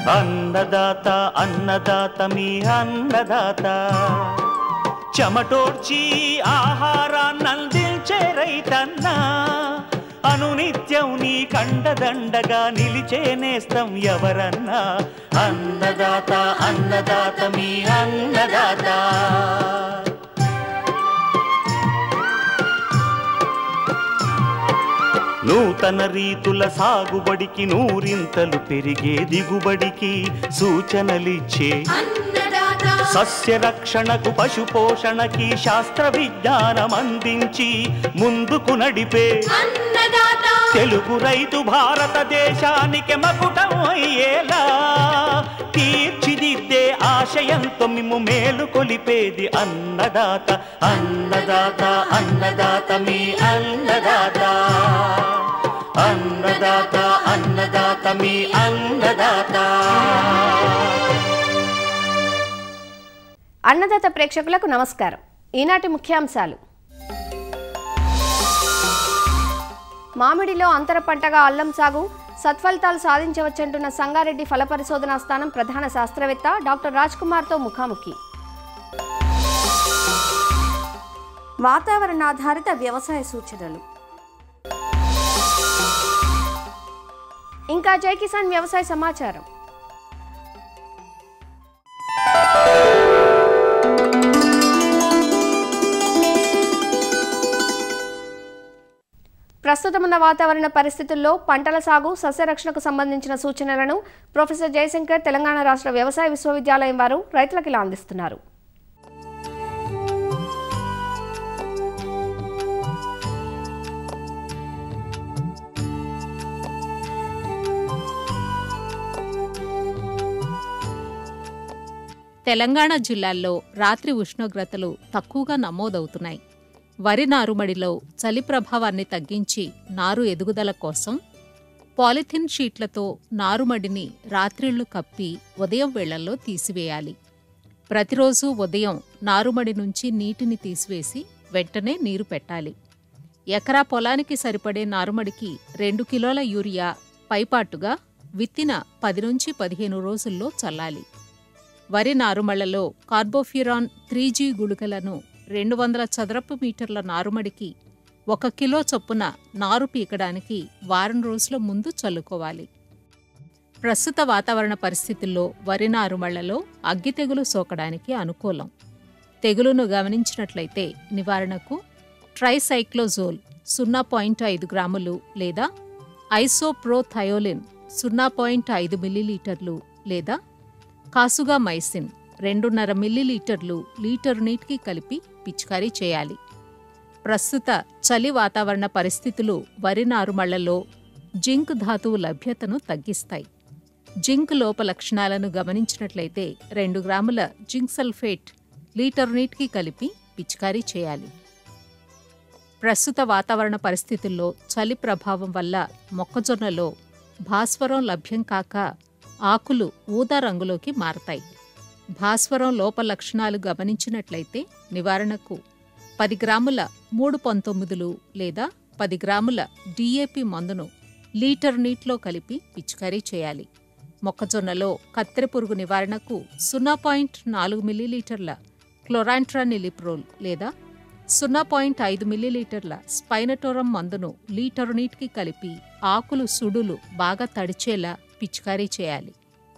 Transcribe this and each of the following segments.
అన్నదాత అన్నదాత మీ అన్నదాత చెమటోడ్చి ఆహారాన్నందించే రైతన్నా అనునిత్యం నీ కండదండగా నిలిచే నేస్తం ఎవరన్నా అన్నదాత అన్నదాత మీ అన్నదాత నూతన రీతుల సాగుబడికి నూరింతలు పెరిగే దిగుబడికి సూచనలిచ్చే సస్య రక్షణకు పశు పోషణకి శాస్త్ర విజ్ఞానం అందించి ముందుకు నడిపే తెలుగు రైతు భారతదేశానికి మకుటం అయ్యేలా తీర్చిదిద్దే ఆశయంతో మిమ్ము మేలు కొలిపేది అన్నదాత అన్నదాత అన్నదాత మీ అన్నదాత అన్నదాత అన్నదాత మీ అన్నదాత అన్నదాత ప్రేక్షకులకు నమస్కారం ఈనాటి ముఖ్యాంశాలు మామిడిలో అంతర పంటగా అల్లం సాగు సత్ఫలితాలు సాధించవచ్చంటున్న సంగారెడ్డి ఫల పరిశోధనా స్థానం ప్రధాన శాస్త్రవేత్త డాక్టర్ రాజ్ కుమార్తో ముఖాముఖి వాతావరణాధారిత వ్యవసాయ సూచనలు ఇంకా జై కిసాన్ వ్యవసాయ సమాచారం ప్రస్తుతం ఉన్న వాతావరణ పరిస్థితుల్లో పంటల సాగు సస్యరక్షణకు సంబంధించిన సూచనలను ప్రొఫెసర్ జయశంకర్ తెలంగాణ రాష్ట్ర వ్యవసాయ విశ్వవిద్యాలయం వారు రైతులకు ఇలా అందిస్తున్నారు తెలంగాణ జిల్లాల్లో రాత్రి ఉష్ణోగ్రతలు తక్కువగా నమోదవుతున్నాయి వరి నారుమడిలో చలి ప్రభావాన్ని తగ్గించి నారు ఎదుగుదల కోసం పాలిథిన్ షీట్లతో నారుమడిని రాత్రిళ్లు కప్పి ఉదయం వేళల్లో తీసివేయాలి ప్రతిరోజు ఉదయం నారుమడి నుంచి నీటిని తీసివేసి వెంటనే నీరు పెట్టాలి ఎకరా పొలానికి సరిపడే నారుమడికి రెండు కిలోల యూరియా పైపాటుగా విత్తిన పది నుంచి పదిహేను రోజుల్లో చల్లాలి వరి నారుమళ్లలో కార్బోఫ్యూరాన్ త్రీ జీ గుళికలను రెండు వందల చదరపు మీటర్ల నారుమడికి ఒక కిలో చొప్పున నారు పీకడానికి వారం రోజుల ముందు చల్లుకోవాలి ప్రస్తుత వాతావరణ పరిస్థితుల్లో వరి నారుమళ్లలో అగ్గి తెగులు సోకడానికి అనుకూలం తెగులును గమనించినట్లయితే నివారణకు ట్రైసైక్లోజోల్ సున్నా పాయింట్ ఐదు గ్రాములు లేదా ఐసోప్రోథయోలిన్ సున్నా పాయింట్ ఐదు మిల్లీలీటర్లు లేదా కాసుగా మైసిన్ రెండున్నర మిల్లీలీటర్లు లీటరు నీటికి కలిపి పిచికారీ చేయాలి ప్రస్తుత చలి వాతావరణ పరిస్థితులు వరి నారుమళ్లలో జింక్ ధాతువు లభ్యతను తగ్గిస్తాయి జింక్ లోప లక్షణాలను గమనించినట్లయితే రెండు గ్రాముల జింక్ సల్ఫేట్ లీటరు నీటికి కలిపి పిచికారీ చేయాలి ప్రస్తుత వాతావరణ పరిస్థితుల్లో చలి ప్రభావం వల్ల మొక్కజొన్నలో భాస్వరం లభ్యం కాక ఆకులు ఊదా రంగులోకి మారతాయి భాస్వరం లోప లక్షణాలు గమనించినట్లయితే నివారణకు పది గ్రాముల మూడు పంతొమ్మిదిలు లేదా పది గ్రాముల డిఏపి మందును లీటర్ నీటిలో కలిపి పిచికారీ చేయాలి మొక్కజొన్నలో కత్తెర పురుగు నివారణకు సున్నా పాయింట్ నాలుగు మిల్లీలీటర్ల క్లోరాంట్రానిలిప్రోల్ లేదా సున్నా పాయింట్ ఐదు మిల్లీలీటర్ల స్పైనటోరం మందును లీటరు నీటికి కలిపి ఆకులు సుడులు బాగా తడిచేలా పిచికారీ చేయాలి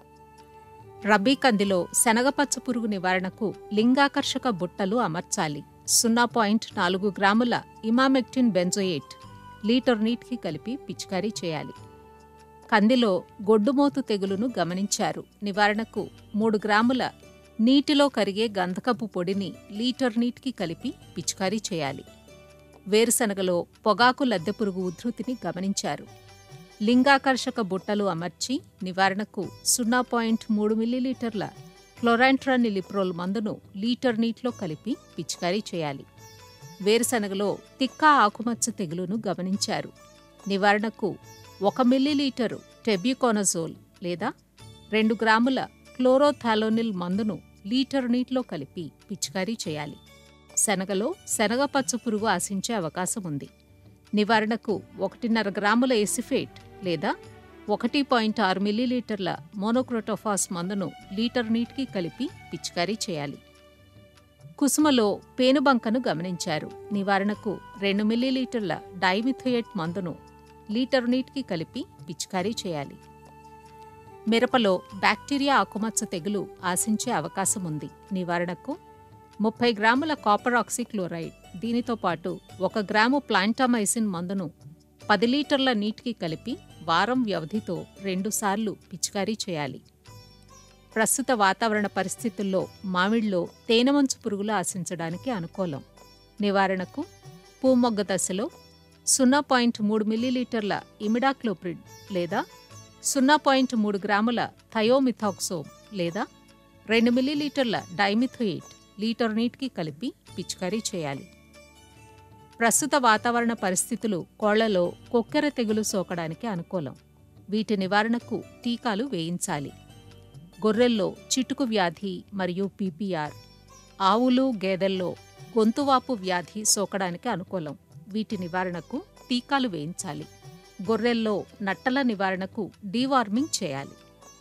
రబీ కందిలో శనగపచ్చ పురుగు నివారణకు లింగాకర్షక బుట్టలు అమర్చాలి సున్నా పాయింట్ నాలుగు గ్రాముల ఇమామెక్టిన్ బెంజోయేట్ లీటర్ నీటికి కలిపి పిచికారీ చేయాలి కందిలో గొడ్డుమోతు తెగులును గమనించారు నివారణకు మూడు గ్రాముల నీటిలో కరిగే గంధకపు పొడిని లీటర్ నీటికి కలిపి పిచికారీ చేయాలి వేరుశనగలో పొగాకు లద్దెపురుగు ఉధృతిని గమనించారు లింగాకర్షక బుట్టలు అమర్చి నివారణకు సున్నా పాయింట్ మూడు మిల్లీలీటర్ల క్లోరాంట్రానిలిప్రోల్ మందును లీటర్ నీటిలో కలిపి పిచికారీ చేయాలి వేరుశనగలో తిక్కా ఆకుమచ్చ తెగులును గమనించారు నివారణకు ఒక మిల్లీలీటరు టెబ్యూకోనజోల్ లేదా రెండు గ్రాముల క్లోరోథాలోనిల్ మందును లీటరు నీటిలో కలిపి పిచికారీ చేయాలి శనగలో శనగపచ్చ పురుగు ఆశించే అవకాశం ఉంది నివారణకు ఒకటిన్నర గ్రాముల ఎసిఫేట్ లేదా ఒకటి పాయింట్ ఆరు మిల్లీలీటర్ల మోనోక్రోటోఫాస్ మందును లీటర్ నీటికి కలిపి పిచికారీ చేయాలి కుసుమలో పేనుబంకను గమనించారు నివారణకు రెండు మిల్లీలీటర్ల డైమిథోయేట్ మందును లీటర్ నీటికి కలిపి పిచికారీ చేయాలి మిరపలో బ్యాక్టీరియా ఆకుమచ్చ తెగులు ఆశించే అవకాశం ఉంది నివారణకు ముప్పై గ్రాముల కాపర్ ఆక్సిక్లోరైడ్ దీనితో పాటు ఒక గ్రాము ప్లాంటామైసిన్ మందును పది లీటర్ల నీటికి కలిపి వారం వ్యవధితో రెండుసార్లు పిచికారీ చేయాలి ప్రస్తుత వాతావరణ పరిస్థితుల్లో మామిడిలో తేనెమంచు పురుగులు ఆశించడానికి అనుకూలం నివారణకు పూమొగ్గ దశలో సున్నా పాయింట్ మూడు మిల్లీలీటర్ల ఇమిడాక్లోప్రిడ్ లేదా సున్నా పాయింట్ మూడు గ్రాముల థయోమిథాక్సోమ్ లేదా రెండు మిల్లీలీటర్ల డైమిథోయేట్ లీటర్ నీటికి కలిపి పిచికారీ చేయాలి ప్రస్తుత వాతావరణ పరిస్థితులు కోళ్లలో కొక్కెర తెగులు సోకడానికి అనుకూలం వీటి నివారణకు టీకాలు వేయించాలి గొర్రెల్లో చిటుకు వ్యాధి మరియు పీపీఆర్ ఆవులు గేదెల్లో గొంతువాపు వ్యాధి సోకడానికి అనుకూలం వీటి నివారణకు టీకాలు వేయించాలి గొర్రెల్లో నట్టల నివారణకు డీవార్మింగ్ చేయాలి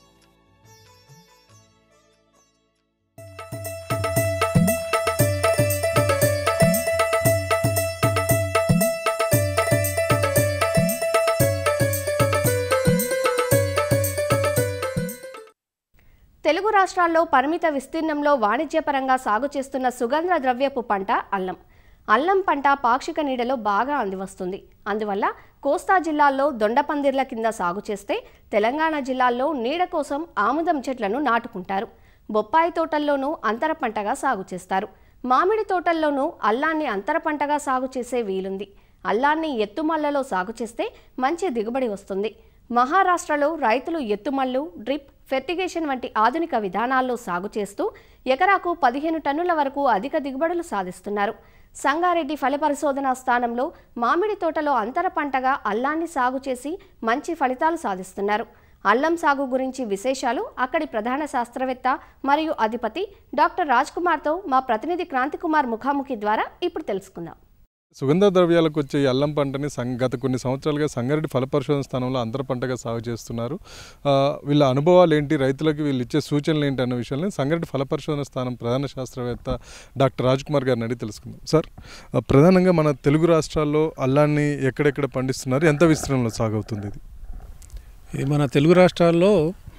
తెలుగు రాష్ట్రాల్లో పరిమిత విస్తీర్ణంలో వాణిజ్యపరంగా సాగు చేస్తున్న సుగంధ ద్రవ్యపు పంట అల్లం అల్లం పంట పాక్షిక నీడలో బాగా అందివస్తుంది అందువల్ల కోస్తా జిల్లాల్లో దొండపందిర్ల కింద సాగు చేస్తే తెలంగాణ జిల్లాల్లో నీడ కోసం ఆముదం చెట్లను నాటుకుంటారు బొప్పాయి తోటల్లోనూ అంతర పంటగా సాగు చేస్తారు మామిడి తోటల్లోనూ అల్లాన్ని అంతర పంటగా సాగు చేసే వీలుంది అల్లాన్ని ఎత్తుమల్లలో సాగు చేస్తే మంచి దిగుబడి వస్తుంది మహారాష్ట్రలో రైతులు ఎత్తుమల్లు డ్రిప్ ఫెర్టిగేషన్ వంటి ఆధునిక విధానాల్లో సాగు చేస్తూ ఎకరాకు పదిహేను టన్నుల వరకు అధిక దిగుబడులు సాధిస్తున్నారు సంగారెడ్డి ఫల పరిశోధనా స్థానంలో మామిడి తోటలో అంతర పంటగా అల్లాన్ని సాగు చేసి మంచి ఫలితాలు సాధిస్తున్నారు అల్లం సాగు గురించి విశేషాలు అక్కడి ప్రధాన శాస్త్రవేత్త మరియు అధిపతి డాక్టర్ రాజ్ కుమార్తో మా ప్రతినిధి క్రాంతికుమార్ ముఖాముఖి ద్వారా ఇప్పుడు తెలుసుకుందాం సుగంధ ద్రవ్యాలకు వచ్చే ఈ అల్లం పంటని సం గత కొన్ని సంవత్సరాలుగా సంగారెడ్డి ఫల పరిశోధన స్థానంలో అంతర పంటగా సాగు చేస్తున్నారు ఆ, వీళ్ళ అనుభవాలు ఏంటి రైతులకు వీళ్ళు ఇచ్చే సూచనలు ఏంటి అన్న విషయాన్ని సంగారెడ్డి ఫల పరిశోధన స్థానం ప్రధాన శాస్త్రవేత్త డాక్టర్ రాజ్ కుమార్ గారిని అడిగి తెలుసుకుందాం సార్ ఆ, ప్రధానంగా మన తెలుగు రాష్ట్రాల్లో అల్లాన్ని ఎక్కడెక్కడ పండిస్తున్నారు ఎంత విస్తీర్ణంలో సాగవుతుంది ఇది ఇది మన తెలుగు రాష్ట్రాల్లో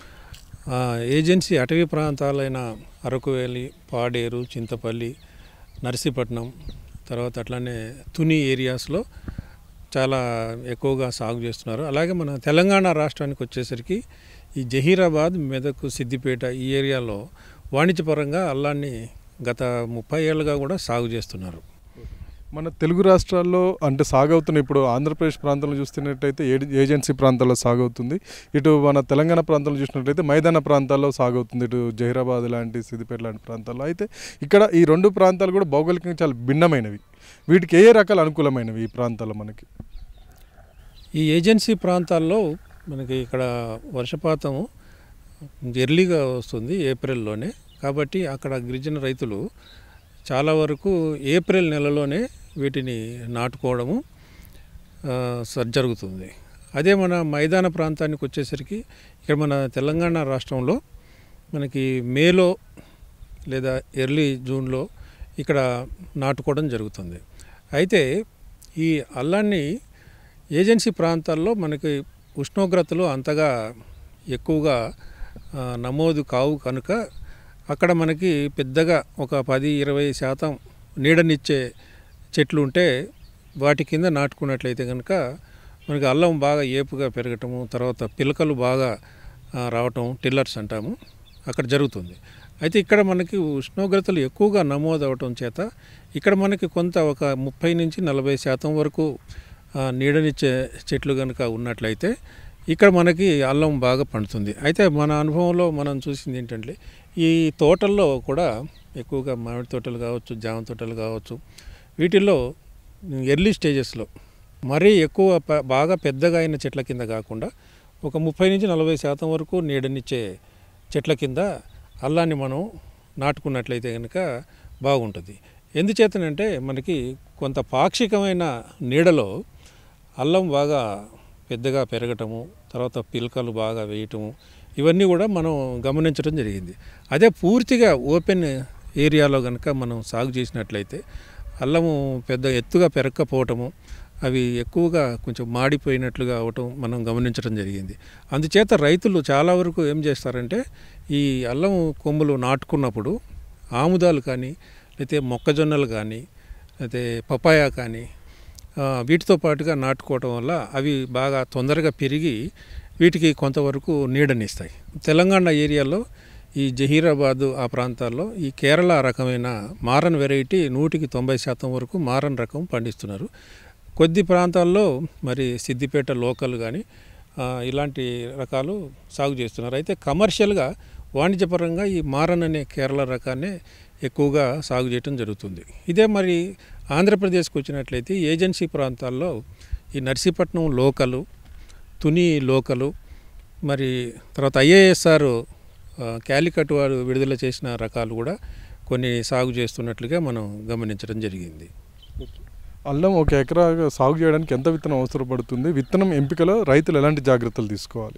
ఆ, ఏజెన్సీ అటవీ ప్రాంతాలైన అరకువేలి పాడేరు చింతపల్లి నర్సీపట్నం తర్వాత అట్లానే తుని ఏరియాస్లో చాలా ఎక్కువగా సాగు చేస్తున్నారు అలాగే మన తెలంగాణ రాష్ట్రానికి వచ్చేసరికి ఈ జహీరాబాద్ మెదక్ సిద్దిపేట ఈ ఏరియాలో వాణిజ్యపరంగా అల్లాన్ని గత ముప్పై ఏళ్ళుగా కూడా సాగు చేస్తున్నారు మన తెలుగు రాష్ట్రాల్లో అంటే సాగవుతున్న ఇప్పుడు ఆంధ్రప్రదేశ్ ప్రాంతంలో చూస్తున్నట్టయితే ఏడి- ఏజెన్సీ ప్రాంతాల్లో సాగవుతుంది ఇటు మన తెలంగాణ ప్రాంతంలో చూసినట్లయితే మైదాన ప్రాంతాల్లో సాగవుతుంది ఇటు జహీరాబాద్ లాంటి సిద్దిపేట లాంటి ప్రాంతాల్లో అయితే ఇక్కడ ఈ రెండు ప్రాంతాలు కూడా భౌగోళికంగా చాలా భిన్నమైనవి వీటికి ఏ ఏ రకాల అనుకూలమైనవి ఈ ప్రాంతాల్లో మనకి ఈ ఏజెన్సీ ప్రాంతాల్లో మనకి ఇక్కడ వర్షపాతం ఎర్లీగా వస్తుంది ఏప్రిల్లోనే కాబట్టి అక్కడ గిరిజన రైతులు చాలా వరకు ఏప్రిల్ నెలలోనే వీటిని నాటుకోవడము ఆ, స- జరుగుతుంది అదే మన మైదాన ప్రాంతానికి వచ్చేసరికి ఇక్కడ మన తెలంగాణ రాష్ట్రంలో మనకి మేలో లేదా ఎర్లీ జూన్లో ఇక్కడ నాటుకోవడం జరుగుతుంది అయితే ఈ అల్లాన్ని ఏజెన్సీ ప్రాంతాల్లో మనకి ఉష్ణోగ్రతలు అంతగా ఎక్కువగా ఆ, నమోదు కావు కనుక అక్కడ మనకి పెద్దగా ఒక పది ఇరవై శాతం నీడనిచ్చే చెట్లు ఉంటే వాటి కింద నాటుకున్నట్లయితే కనుక మనకి అల్లం బాగా ఏపుగా పెరగటము తర్వాత పిలకలు బాగా ఆ, రావటం టిల్లర్స్ అంటాము అక్కడ జరుగుతుంది అయితే ఇక్కడ మనకి ఉష్ణోగ్రతలు ఎక్కువగా నమోదు అవటం చేత ఇక్కడ మనకి కొంత ఒక ముప్పై నుంచి నలభై శాతం వరకు ఆ, నీడనిచ్చే చెట్లు కనుక ఉన్నట్లయితే ఇక్కడ మనకి అల్లం బాగా పండుతుంది అయితే మన అనుభవంలో మనం చూసింది ఏంటంటే ఈ తోటల్లో కూడా ఎక్కువగా మామిడి తోటలు కావచ్చు జామ తోటలు కావచ్చు వీటిల్లో ఎర్లీ స్టేజెస్లో మరీ ఎక్కువ ప- బాగా పెద్దగా అయిన చెట్ల కింద కాకుండా ఒక ముప్పై నుంచి నలభై శాతం వరకు నీడనిచ్చే చెట్ల కింద అల్లాన్ని మనం నాటుకున్నట్లయితే కనుక బాగుంటుంది ఎందుచేతనంటే మనకి కొంత పాక్షికమైన నీడలో అల్లం బాగా పెద్దగా పెరగటము తర్వాత పిలకలు బాగా వేయటము ఇవన్నీ కూడా మనం గమనించడం జరిగింది అదే పూర్తిగా ఓపెన్ ఏరియాలో కనుక మనం సాగు చేసినట్లయితే అల్లము పెద్ద ఎత్తుగా పెరగకపోవటము అవి ఎక్కువగా కొంచెం మాడిపోయినట్లుగా అవటం మనం గమనించడం జరిగింది అందుచేత రైతులు చాలా వరకు ఏం చేస్తారంటే ఈ అల్లం కొమ్ములు నాటుకున్నప్పుడు ఆముదాలు కానీ లేకపోతే మొక్కజొన్నలు కానీ లేకపోతే పపాయ కానీ ఆ, వీటితో పాటుగా నాటుకోవటం వల్ల అవి బాగా తొందరగా పెరిగి వీటికి కొంతవరకు నీడనిస్తాయి తెలంగాణ ఏరియాలో ఈ జహీరాబాదు ఆ ప్రాంతాల్లో ఈ కేరళ రకమైన మారన్ వెరైటీ నూటికి తొంభై శాతం వరకు మారన్ రకం పండిస్తున్నారు కొద్ది ప్రాంతాల్లో మరి సిద్దిపేట లోకల్ కానీ ఆ, ఇలాంటి రకాలు సాగు చేస్తున్నారు అయితే కమర్షియల్గా వాణిజ్యపరంగా ఈ మారన్ అనే కేరళ రకాన్నే ఎక్కువగా సాగు చేయటం జరుగుతుంది ఇదే మరి ఆంధ్రప్రదేశ్కి వచ్చినట్లయితే ఏజెన్సీ ప్రాంతాల్లో ఈ నర్సీపట్నం లోకలు తుని లోకలు మరి తర్వాత ఐఏఎస్ఆర్ క్యాలికట్ వారు విడుదల చేసిన రకాలు కూడా కొన్ని సాగు చేస్తున్నట్లుగా మనం గమనించడం జరిగింది అల్లం ఒక ఎకరా సాగు చేయడానికి ఎంత విత్తనం అవసరపడుతుంది విత్తనం ఎంపికలో రైతులు ఎలాంటి జాగ్రత్తలు తీసుకోవాలి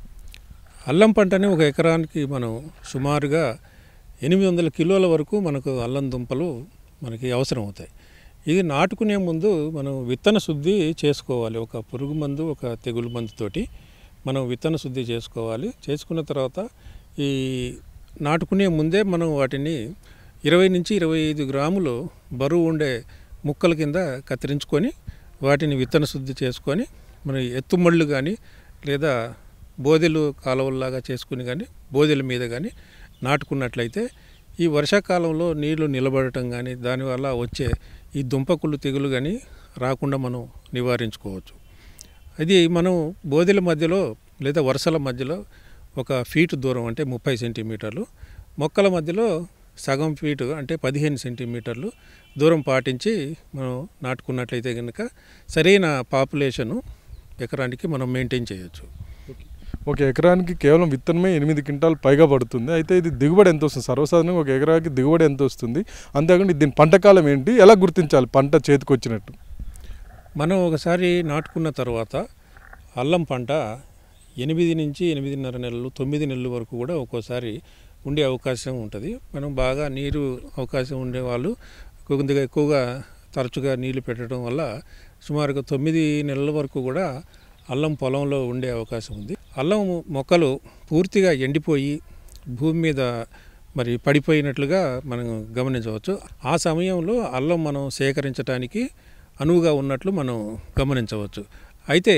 అల్లం పంటని ఒక ఎకరానికి మనం సుమారుగా ఎనిమిది వందల కిలోల వరకు మనకు అల్లం దుంపలు మనకి అవసరం అవుతాయి ఇది నాటుకునే ముందు మనం విత్తన శుద్ధి చేసుకోవాలి ఒక పురుగు మందు ఒక తెగులు మందుతోటి మనం విత్తన శుద్ధి చేసుకోవాలి చేసుకున్న తర్వాత ఈ నాటుకునే ముందే మనం వాటిని ఇరవై నుంచి ఇరవై ఐదు గ్రాములు బరువు ఉండే ముక్కల కింద కత్తిరించుకొని వాటిని విత్తన శుద్ధి చేసుకొని మన ఎత్తుమళ్ళు కానీ లేదా బోదెలు కాలువల్లాగా చేసుకుని కానీ బోదెల మీద కానీ నాటుకున్నట్లయితే ఈ వర్షాకాలంలో నీళ్లు నిలబడటం కానీ దానివల్ల వచ్చే ఈ దుంపకుళ్ళు తెగులు కానీ రాకుండా మనం నివారించుకోవచ్చు అది మనం బోదెల మధ్యలో లేదా వరుసల మధ్యలో ఒక ఫీట్ దూరం అంటే ముప్పై సెంటీమీటర్లు మొక్కల మధ్యలో సగం ఫీటు అంటే పదిహేను సెంటీమీటర్లు దూరం పాటించి మనం నాటుకున్నట్లయితే కనుక సరైన పాపులేషను ఎకరానికి మనం మెయింటైన్ చేయొచ్చు ఒక ఎకరానికి కేవలం విత్తనమే ఎనిమిది క్వింటాల్ పైగా పడుతుంది అయితే ఇది దిగుబడి ఎంత వస్తుంది సర్వసాధారణంగా ఒక ఎకరాకి దిగుబడి ఎంత వస్తుంది అంతేకాకుండా దీని పంట కాలం ఏంటి ఎలా గుర్తించాలి పంట చేతికి వచ్చినట్టు మనం ఒకసారి నాటుకున్న తర్వాత అల్లం పంట ఎనిమిది నుంచి ఎనిమిదిన్నర నెలలు తొమ్మిది నెలల వరకు కూడా ఒక్కోసారి ఉండే అవకాశం ఉంటుంది మనం బాగా నీరు అవకాశం ఉండే వాళ్ళు కొద్దిగా ఎక్కువగా తరచుగా నీళ్లు పెట్టడం వల్ల సుమారుగా తొమ్మిది నెలల వరకు కూడా అల్లం పొలంలో ఉండే అవకాశం ఉంది అల్లం మొక్కలు పూర్తిగా ఎండిపోయి భూమి మీద మరి పడిపోయినట్లుగా మనం గమనించవచ్చు ఆ సమయంలో అల్లం మనం సేకరించడానికి అనువుగా ఉన్నట్లు మనం గమనించవచ్చు అయితే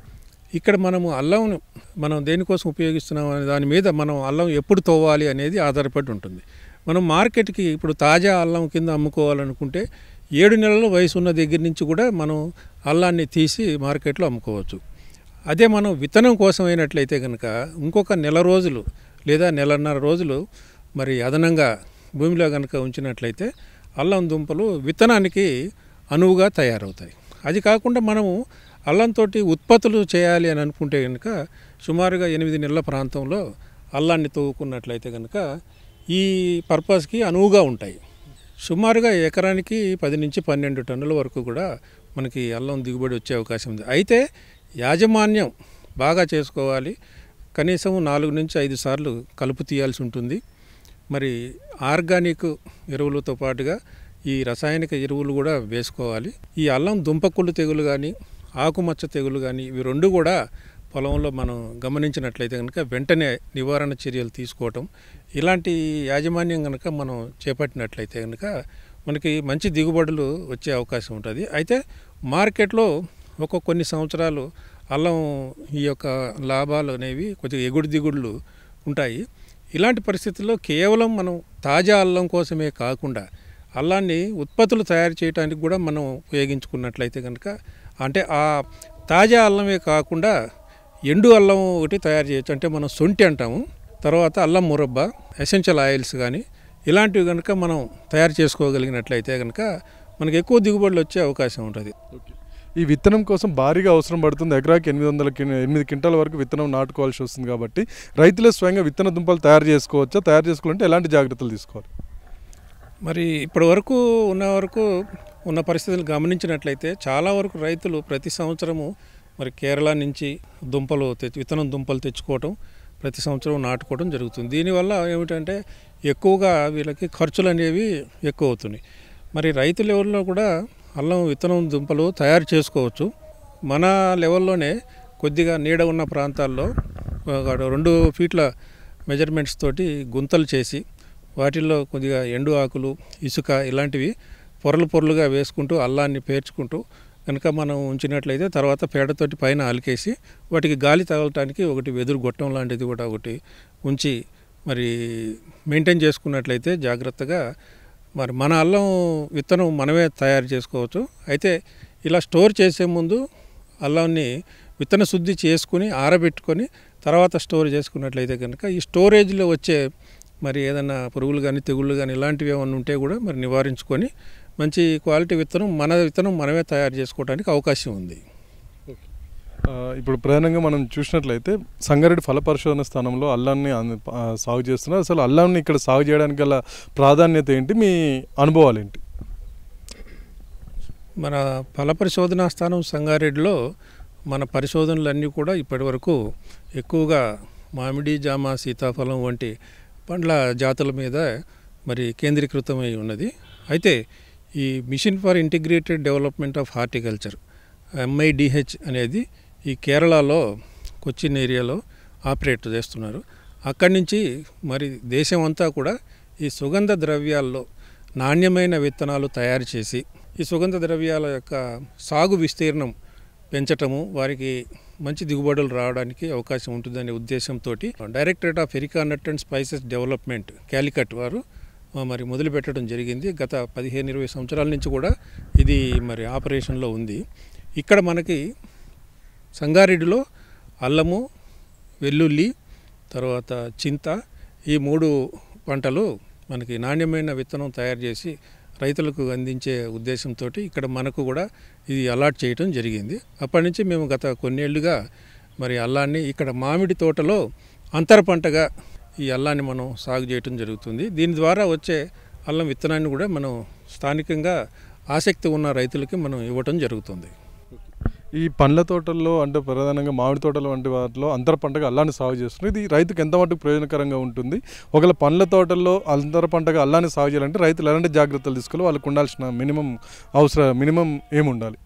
ఇక్కడ మనము అల్లం మనం దేనికోసం ఉపయోగిస్తున్నాం అనే దాని మీద మనం అల్లం ఎప్పుడు తోవాలి అనేది ఆధారపడి ఉంటుంది మనం మార్కెట్కి ఇప్పుడు తాజా అల్లం కింద అమ్ముకోవాలనుకుంటే ఏడు నెలల వయసు ఉన్న దగ్గర నుంచి కూడా మనం అల్లాన్ని తీసి మార్కెట్లో అమ్ముకోవచ్చు అదే మనం విత్తనం కోసం అయినట్లయితే కనుక ఇంకొక నెల రోజులు లేదా నెలన్నర రోజులు మరి అదనంగా భూమిలో కనుక ఉంచినట్లయితే అల్లం దుంపలు విత్తనానికి అనువుగా తయారవుతాయి అది కాకుండా మనము అల్లంతో ఉత్పత్తులు చేయాలి అని అనుకుంటే కనుక సుమారుగా ఎనిమిది నెలల ప్రాంతంలో అల్లాన్ని తవ్వుకున్నట్లయితే కనుక ఈ పర్పస్కి అనువుగా ఉంటాయి సుమారుగా ఎకరానికి పది నుంచి పన్నెండు టన్నుల వరకు కూడా మనకి అల్లం దిగుబడి వచ్చే అవకాశం ఉంది అయితే యాజమాన్యం బాగా చేసుకోవాలి కనీసం నాలుగు నుంచి ఐదు సార్లు కలుపు తీయాల్సి ఉంటుంది మరి ఆర్గానిక్ ఎరువులతో పాటుగా ఈ రసాయనిక ఎరువులు కూడా వేసుకోవాలి ఈ అల్లం దుంపకుళ్ళు తెగులు కానీ ఆకుమచ్చ తెగులు కానీ ఇవి రెండు కూడా పొలంలో మనం గమనించినట్లయితే కనుక వెంటనే నివారణ చర్యలు తీసుకోవటం ఇలాంటి యాజమాన్యం కనుక మనం చేపట్టినట్లయితే కనుక మనకి మంచి దిగుబడులు వచ్చే అవకాశం ఉంటుంది అయితే మార్కెట్లో ఒక కొన్ని సంవత్సరాలు అల్లం ఈ యొక్క లాభాలు అనేవి కొద్దిగా ఎగుడు దిగుడులు ఉంటాయి ఇలాంటి పరిస్థితుల్లో కేవలం మనం తాజా అల్లం కోసమే కాకుండా అల్లాన్ని ఉత్పత్తులు తయారు చేయడానికి కూడా మనం ఉపయోగించుకున్నట్లయితే కనుక అంటే ఆ తాజా అల్లమే కాకుండా ఎండు అల్లం ఒకటి తయారు చేయొచ్చు అంటే మనం సొంటి అంటాము తర్వాత అల్లం మురబ్బ ఎసెన్షియల్ ఆయిల్స్ కానీ ఇలాంటివి కనుక మనం తయారు చేసుకోగలిగినట్లయితే కనుక మనకి ఎక్కువ దిగుబడులు వచ్చే అవకాశం ఉంటుంది ఈ విత్తనం కోసం భారీగా అవసరం పడుతుంది ఎకరాకి ఎనిమిది వందల కిన్- ఎనిమిది క్వింటాల వరకు విత్తనం నాటుకోవాల్సి వస్తుంది కాబట్టి రైతులే స్వయంగా విత్తన దుంపలు తయారు చేసుకోవచ్చా తయారు చేసుకోవాలంటే ఎలాంటి జాగ్రత్తలు తీసుకోవాలి మరి ఇప్పటి వరకు ఉన్న వరకు ఉన్న పరిస్థితులు గమనించినట్లయితే చాలా వరకు రైతులు ప్రతి సంవత్సరము మరి కేరళ నుంచి దుంపలు తెచ్చి విత్తనం దుంపలు తెచ్చుకోవటం ప్రతి సంవత్సరం నాటుకోవడం జరుగుతుంది దీనివల్ల ఏమిటంటే ఎక్కువగా వీళ్ళకి ఖర్చులు అనేవి ఎక్కువ అవుతున్నాయి మరి రైతు లెవెల్లో కూడా అల్లం విత్తనం దుంపలు తయారు చేసుకోవచ్చు మన లెవెల్లోనే కొద్దిగా నీడ ఉన్న ప్రాంతాల్లో ఒక రెండు ఫీట్ల మెజర్మెంట్స్ తోటి గుంతలు చేసి వాటిల్లో కొద్దిగా ఎండు ఆకులు ఇసుక ఇలాంటివి పొరలు పొరలుగా వేసుకుంటూ అల్లాన్ని పేర్చుకుంటూ కనుక మనం ఉంచినట్లయితే తర్వాత పేడతోటి పైన అలికేసి వాటికి గాలి తగలటానికి ఒకటి వెదురు గొట్టం లాంటిది కూడా ఒకటి ఉంచి మరి మెయింటైన్ చేసుకున్నట్లయితే జాగ్రత్తగా మరి మన అల్లం విత్తనం మనమే తయారు చేసుకోవచ్చు అయితే ఇలా స్టోర్ చేసే ముందు అల్లాన్ని విత్తన శుద్ధి చేసుకుని ఆరబెట్టుకొని తర్వాత స్టోర్ చేసుకున్నట్లయితే కనుక ఈ స్టోరేజ్లో వచ్చే మరి ఏదైనా పురుగులు కానీ తెగుళ్ళు కానీ ఇలాంటివి ఏమైనా ఉంటే కూడా మరి నివారించుకొని మంచి క్వాలిటీ విత్తనం మన విత్తనం మనమే తయారు చేసుకోవడానికి అవకాశం ఉంది ఆ, ఇప్పుడు ప్రధానంగా మనం చూసినట్లయితే సంగారెడ్డి ఫల పరిశోధన స్థానంలో అల్లాన్ని అన్- ఆ, సాగు చేస్తున్నారు అసలు అల్లాన్ని ఇక్కడ సాగు చేయడానికి గల ప్రాధాన్యత ఏంటి మీ అనుభవాలు ఏంటి మన ఫల పరిశోధనా స్థానం సంగారెడ్డిలో మన పరిశోధనలన్నీ కూడా ఇప్పటివరకు ఎక్కువగా మామిడి జామ సీతాఫలం వంటి పండ్ల జాతుల మీద మరి కేంద్రీకృతమై ఉన్నది అయితే ఈ mission for integrated development of horticulture MIDH అనేది ఈ కేరళలో కొచ్చిన్ ఏరియాలో ఆపరేట్ చేస్తున్నారు అక్కడి నుంచి మరి దేశం అంతా కూడా ఈ సుగంధ ద్రవ్యాల్లో నాణ్యమైన విత్తనాలు తయారు చేసి ఈ సుగంధ ద్రవ్యాల యొక్క సాగు విస్తీర్ణం పెంచటము వారికి మంచి దిగుబడులు రావడానికి అవకాశం ఉంటుందనే ఉద్దేశంతో directorate of areca nut and spices development Calicut వారు ఆ, మరి మొదలు పెట్టడం జరిగింది గత పదిహేను ఇరవై సంవత్సరాల నుంచి కూడా ఇది మరి ఆపరేషన్లో ఉంది ఇక్కడ మనకి సంగారెడ్డిలో అల్లము వెల్లుల్లి తర్వాత చింత ఈ మూడు పంటలు మనకి నాణ్యమైన విత్తనం తయారు చేసి రైతులకు అందించే ఉద్దేశంతో ఇక్కడ మనకు కూడా ఇది అలాట్ చేయటం జరిగింది అప్పటి నుంచి మేము గత కొన్నేళ్లుగా మరి అల్లాన్ని ఇక్కడ మామిడి తోటలో అంతర పంటగా ఈ అల్లాన్ని మనం సాగు చేయటం జరుగుతుంది దీని ద్వారా వచ్చే అల్లం విత్తనాన్ని కూడా మనం స్థానికంగా ఆసక్తి ఉన్న రైతులకి మనం ఇవ్వటం జరుగుతుంది ఈ పండ్ల తోటల్లో అంటే ప్రధానంగా మామిడి తోటలు వంటి వాటిలో అంతర పంటగా అల్లాన్ని సాగు చేస్తున్నారు ఇది రైతుకు ఎంత మటుకు ప్రయోజనకరంగా ఉంటుంది ఒకవేళ పండ్ల తోటల్లో అంతర పంటగా అల్లాన్ని సాగు చేయాలంటే రైతులు ఎలాంటి జాగ్రత్తలు తీసుకోవాలి వాళ్ళకు ఉండాల్సిన మినిమం అవసరం మినిమం ఏమి ఉండాలి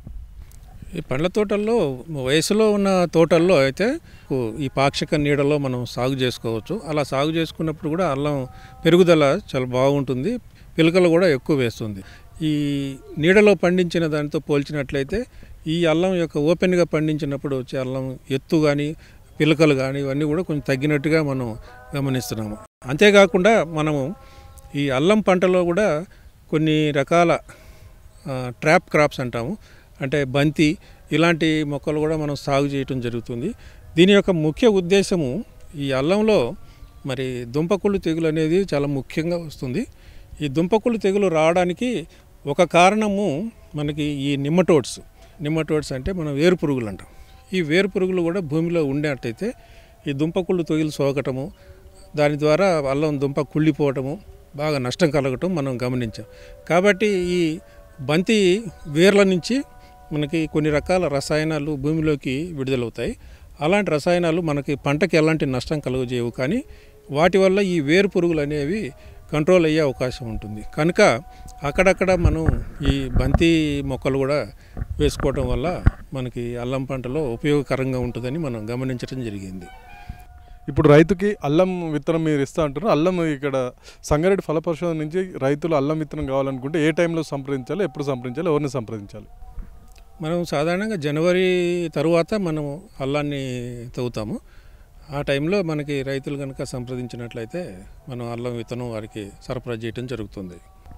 ఈ పండ్ల తోటల్లో వయసులో ఉన్న తోటల్లో అయితే ఈ పాక్షిక నీడలో మనం సాగు చేసుకోవచ్చు అలా సాగు చేసుకున్నప్పుడు కూడా అల్లం పెరుగుదల చాలా బాగుంటుంది పిలకలు కూడా ఎక్కువ వేస్తుంది ఈ నీడలో పండించిన దానితో పోల్చినట్లయితే ఈ అల్లం యొక్క ఓపెన్గా పండించినప్పుడు వచ్చే అల్లం ఎత్తు కానీ పిలకలు కానీ ఇవన్నీ కూడా కొంచెం తగ్గినట్టుగా మనం గమనిస్తున్నాము అంతేకాకుండా మనము ఈ అల్లం పంటలో కూడా కొన్ని రకాల ఆ, ట్రాప్ క్రాప్స్ అంటాము అంటే బంతి ఇలాంటి మొక్కలు కూడా మనం సాగు చేయటం జరుగుతుంది దీని యొక్క ముఖ్య ఉద్దేశము ఈ అల్లంలో మరి దుంపకుళ్ళు తెగులు అనేది చాలా ముఖ్యంగా వస్తుంది ఈ దుంపకుళ్ళు తెగులు రావడానికి ఒక కారణము మనకి ఈ నిమ్మటోడ్స్ నిమ్మటోడ్స్ అంటే మనం వేరు పురుగులు అంటాం ఈ వేరు పురుగులు కూడా భూమిలో ఉండేటైతే ఈ దుంపకుళ్ళు తొగిలు సోకటము దాని ద్వారా అల్లం దుంప కుళ్ళిపోవటము బాగా నష్టం కలగటం మనం గమనించాం కాబట్టి ఈ బంతి వేర్ల నుంచి మనకి కొన్ని రకాల రసాయనాలు భూమిలోకి విడుదలవుతాయి అలాంటి రసాయనాలు మనకి పంటకి ఎలాంటి నష్టం కలుగజేయవు కానీ వాటి వల్ల ఈ వేరు పురుగులు అనేవి కంట్రోల్ అయ్యే అవకాశం ఉంటుంది కనుక అక్కడక్కడ మనం ఈ బంతి మొక్కలు కూడా వేసుకోవటం వల్ల మనకి అల్లం పంటలో ఉపయోగకరంగా ఉంటుందని మనం గమనించడం జరిగింది ఇప్పుడు రైతుకి అల్లం విత్తనం మీరు ఇస్తా అంటున్నారు అల్లం ఇక్కడ సంగారెడ్డి ఫల పరిశోధన నుంచి రైతులు అల్లం విత్తనం కావాలనుకుంటే ఏ టైంలో సంప్రదించాలి ఎప్పుడు సంప్రదించాలి ఎవరిని సంప్రదించాలి మనం సాధారణంగా జనవరి తరువాత మనం అల్లాన్ని తవ్వుతాము ఆ టైంలో మనకి రైతులు కనుక సంప్రదించినట్లయితే మనం అల్లం విత్తనం వారికి సరఫరా చేయడం జరుగుతుంది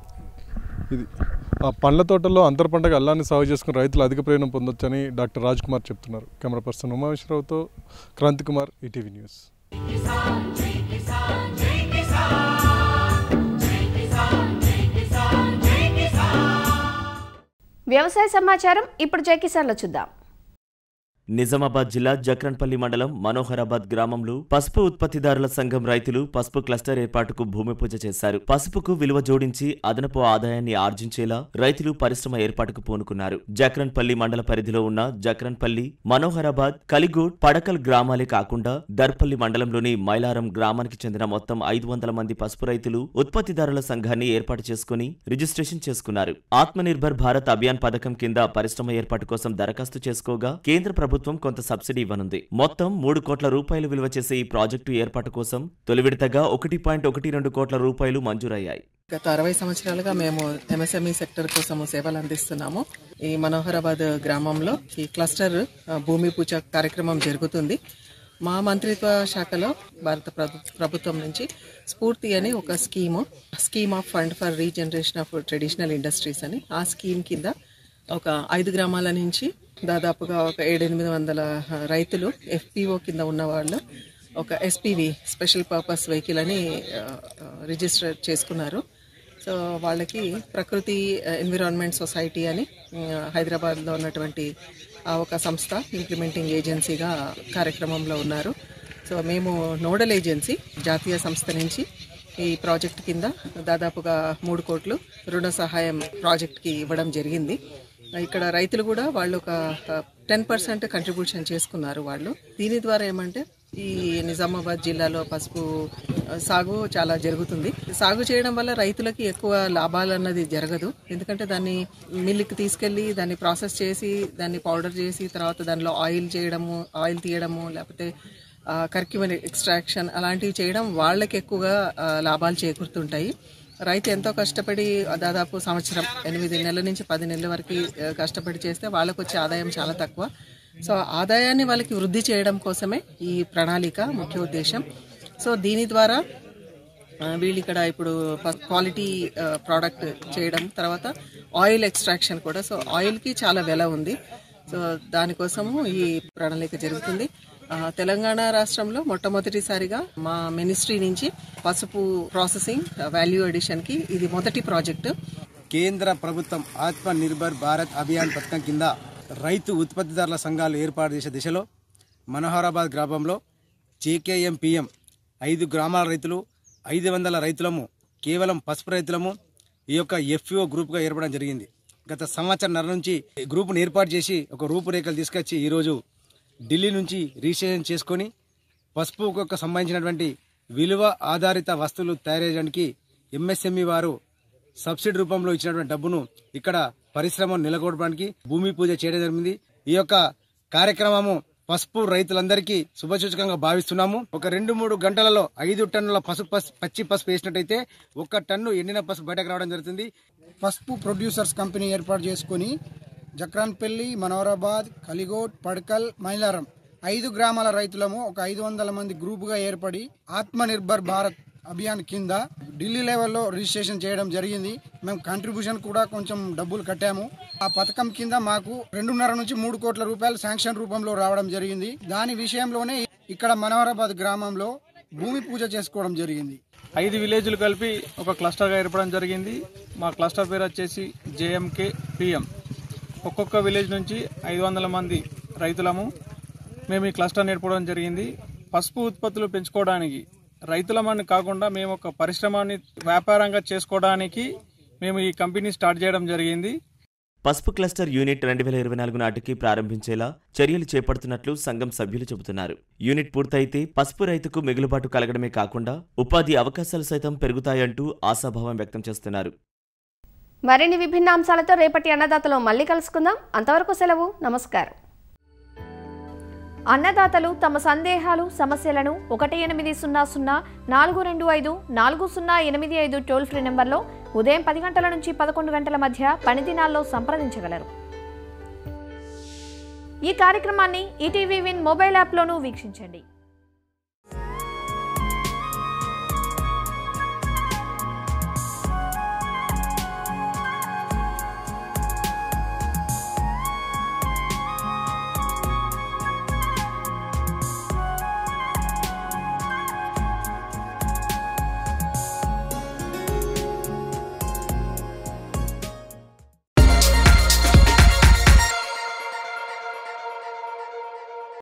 ఇది ఆ పండ్ల తోటల్లో అంతర పంటగా అల్లాన్ని సాగు చేసుకుని రైతులు అధిక ప్రయోజనం పొందొచ్చని డాక్టర్ రాజ్ కుమార్ చెప్తున్నారు కెమెరా పర్సన్ ఉమామేశ్వరరావుతో క్రాంతి కుమార్ ఈటీవీ న్యూస్ వ్యవసాయ సమాచారం ఇప్పుడు జై కిసాన్లో చూద్దాం నిజామాబాద్ జిల్లా జక్రన్పల్లి మండలం మనోహరాబాద్ గ్రామంలో పసుపు ఉత్పత్తిదారుల సంఘం రైతులు పసుపు క్లస్టర్ ఏర్పాటుకు భూమి పూజ చేశారు పసుపుకు విలువ జోడించి అదనపు ఆదాయాన్ని ఆర్జించేలా రైతులు పరిశ్రమ ఏర్పాటుకు పూనుకున్నారు జక్రన్పల్లి మండల పరిధిలో ఉన్న జక్రన్పల్లి మనోహరాబాద్ కలిగూడ్ పడకల్ గ్రామాలే కాకుండా దర్పల్లి మండలంలోని మైలారం గ్రామానికి చెందిన మొత్తం ఐదు వందల మంది పసుపు రైతులు ఉత్పత్తిదారుల సంఘాన్ని ఏర్పాటు చేసుకుని రిజిస్ట్రేషన్ చేసుకున్నారు ఆత్మనిర్భర్ భారత్ అభియాన్ పథకం కింద పరిశ్రమ ఏర్పాటు కోసం దరఖాస్తు చేసుకోగా కేంద్ర ప్రభుత్వం కొంత సబ్సిడీ ఇవ్వనుంది మొత్తం మూడు కోట్ల రూపాయలు విలువ చేసే ఈ ప్రాజెక్టు ఏర్పాటు కోసం తొలి విడతగా ఒకటి పాయింట్ ఒకటి రెండు కోట్ల రూపాయలు మంజూరయ్యాయి గత అరవై సంవత్సరాలుగా మేము ఎంఎస్ఎంఈ సెక్టర్ కోసము సేవలు అందిస్తున్నాము ఈ మనోహరాబాద్ గ్రామంలో ఈ క్లస్టర్ ఆ, భూమి పూజ కార్యక్రమం జరుగుతుంది మా మంత్రిత్వ శాఖలో భారత ప్రభు- ప్రభుత్వం నుంచి స్ఫూర్తి అని ఒక scheme scheme of fund for regeneration of traditional industries అని ఆ స్కీమ్ కింద ఒక ఐదు గ్రామాల నుంచి దాదాపుగా ఒక ఏడెనిమిది వందల ఆ, రైతులు ఎఫ్పిఓ కింద ఉన్న వాళ్ళు ఒక ఎస్పీవి స్పెషల్ పర్పస్ వెహికల్ అని ఆ, ఆ, రిజిస్టర్ చేసుకున్నారు సో వాళ్ళకి ప్రకృతి ఎన్విరాన్మెంట్ సొసైటీ అని ఆ, హైదరాబాద్లో ఉన్నటువంటి ఆ ఒక సంస్థ ఇంప్లిమెంటింగ్ ఏజెన్సీగా కార్యక్రమంలో ఉన్నారు సో మేము నోడల్ ఏజెన్సీ జాతీయ సంస్థ నుంచి ఈ ప్రాజెక్ట్ కింద దాదాపుగా మూడు కోట్లు రుణ సహాయం ప్రాజెక్ట్కి ఇవ్వడం జరిగింది ఇక్కడ రైతులు కూడా వాళ్ళు ఒక టెన్ పర్సెంట్ కంట్రిబ్యూషన్ చేసుకున్నారు వాళ్ళు దీని ద్వారా ఏమంటే ఈ నిజామాబాద్ జిల్లాలో పసుపు ఆ, సాగు చాలా జరుగుతుంది సాగు చేయడం వల్ల రైతులకి ఎక్కువ లాభాలు అన్నది జరగదు ఎందుకంటే దాన్ని మిల్లుకి తీసుకెళ్లి దాన్ని ప్రాసెస్ చేసి దాన్ని పౌడర్ చేసి తర్వాత దానిలో ఆయిల్ చేయడము ఆయిల్ తీయడము లేకపోతే కర్క్యూమన్ ఎక్స్ట్రాక్షన్ అలాంటివి చేయడం వాళ్ళకి ఎక్కువగా ఆ, లాభాలు చేకూరుతుంటాయి రైతు ఎంతో కష్టపడి దాదాపు సంవత్సరం ఎనిమిది నెలల నుంచి పది నెలల వరకు ఆ, కష్టపడి చేస్తే వాళ్ళకు వచ్చే ఆదాయం చాలా తక్కువ సో ఆదాయాన్ని వాళ్ళకి వృద్ధి చేయడం కోసమే ఈ ప్రణాళిక ముఖ్య ఉద్దేశం సో దీని ద్వారా ఆ, వీళ్ళు ఇక్కడ ఇప్పుడు ఫస్ట్ క్వాలిటీ ప్రోడక్ట్ చేయడం తర్వాత ఆయిల్ ఎక్స్ట్రాక్షన్ కూడా సో ఆయిల్కి చాలా వెల ఉంది సో దానికోసము ఈ ప్రణాళిక జరుగుతుంది ఆ, తెలంగాణ రాష్ట్రంలో మొట్టమొదటిసారిగా మా మినిస్ట్రీ నుంచి పసుపు ప్రాసెసింగ్ వాల్యూ అడిషన్కి ఇది మొదటి ప్రాజెక్టు కేంద్ర ప్రభుత్వం ఆత్మ నిర్భర్ భారత్ అభియాన్ పథకం కింద రైతు ఉత్పత్తిదారుల సంఘాలు ఏర్పాటు చేసే దిశలో మనోహరాబాద్ గ్రామంలో జేకేఎం పిఎం ఐదు గ్రామాల రైతులు ఐదు వందల రైతులము కేవలం పసుపు రైతులము ఈ యొక్క ఎఫ్ఓ గ్రూప్గా ఏర్పడడం జరిగింది గత సంవత్సరం నుంచి ఈ గ్రూపును ఏర్పాటు చేసి ఒక రూపురేఖలు తీసుకొచ్చి ఈరోజు ఢిల్లీ నుంచి రిజిస్ట్రేషన్ చేసుకొని పసుపుకు సంబంధించినటువంటి విలువ ఆధారిత వస్తువులు తయారు చేయడానికి ఎంఎస్ఎంఈ వారు సబ్సిడీ రూపంలో ఇచ్చినటువంటి డబ్బును ఇక్కడ పరిశ్రమను నెలకొల్పడానికి భూమి పూజ చేయడం జరిగింది ఈ యొక్క కార్యక్రమము పసుపు రైతులందరికీ శుభసూచకంగా భావిస్తున్నాము ఒక రెండు మూడు గంటలలో ఐదు టన్నుల పసుపు పస్- పచ్చి పసుపు వేసినట్టయితే ఒక టన్ను ఎండిన పసుపు బయటకు రావడం జరుగుతుంది పసుపు ప్రొడ్యూసర్స్ కంపెనీ ఏర్పాటు చేసుకుని జక్రాన్పల్లి మనోరాబాద్ కలిగోడ్ పడకల్ మైలారం ఐదు గ్రామాల రైతులము ఒక ఐదు వందల మంది గ్రూపుగా ఏర్పడి ఆత్మ నిర్భర్ భారత్ అభియాన్ కింద ఢిల్లీ లెవెల్లో రిజిస్ట్రేషన్ చేయడం జరిగింది మేము కంట్రిబ్యూషన్ కూడా కొంచెం డబ్బులు కట్టాము ఆ పథకం కింద మాకు రెండున్నర నుంచి మూడు కోట్ల రూపాయలు శాంక్షన్ రూపంలో రావడం జరిగింది దాని విషయంలోనే ఇక్కడ మనోహరాబాద్ గ్రామంలో భూమి పూజ చేసుకోవడం జరిగింది ఐదు విలేజ్లు కలిపి ఒక క్లస్టర్గా ఏర్పడడం జరిగింది మా క్లస్టర్ పేరు వచ్చేసి జేఎంకే పిఎం ఒక్కొక్క విలేజ్ నుంచి ఐదు వందల మంది రైతులము మేము ఈ క్లస్టర్ ఏర్పడడం జరిగింది పసుపు ఉత్పత్తులు పెంచుకోవడానికి రైతులమని కాకుండా మేము ఒక పరిశ్రమని వ్యాపారంగా చేసుకోవడానికి మేము ఈ కంపెనీ స్టార్ట్ చేయడం జరిగింది పసుపు క్లస్టర్ యూనిట్ రెండు వేల ఇరవై నాలుగు నాటికి ప్రారంభించేలా చర్యలు చేపడుతున్నట్లు సంఘం సభ్యులు చెబుతున్నారు యూనిట్ పూర్తయితే పసుపు రైతుకు మిగులుబాటు కలగడమే కాకుండా ఉపాధి అవకాశాలు సైతం పెరుగుతాయంటూ ఆశాభావం వ్యక్తం చేస్తున్నారు మరిన్ని విభిన్న అంశాలతో రేపటి అన్నదాతలో మళ్ళీ కలుసుకుందాం అంతవరకు సెలవు నమస్కారం అన్నదాతలు తమ సందేహాలు సమస్యలను ఒకటి ఎనిమిది సున్నా సున్నా నాలుగు రెండు ఐదు నాలుగు సున్నా ఎనిమిది ఐదు టోల్ ఫ్రీ నెంబర్లో ఉదయం పది గంటల నుంచి పదకొండు గంటల మధ్య పని దినాల్లో సంప్రదించగలరు ఈ కార్యక్రమాన్ని ఈటీవీ విన్ మొబైల్ యాప్లోనూ వీక్షించండి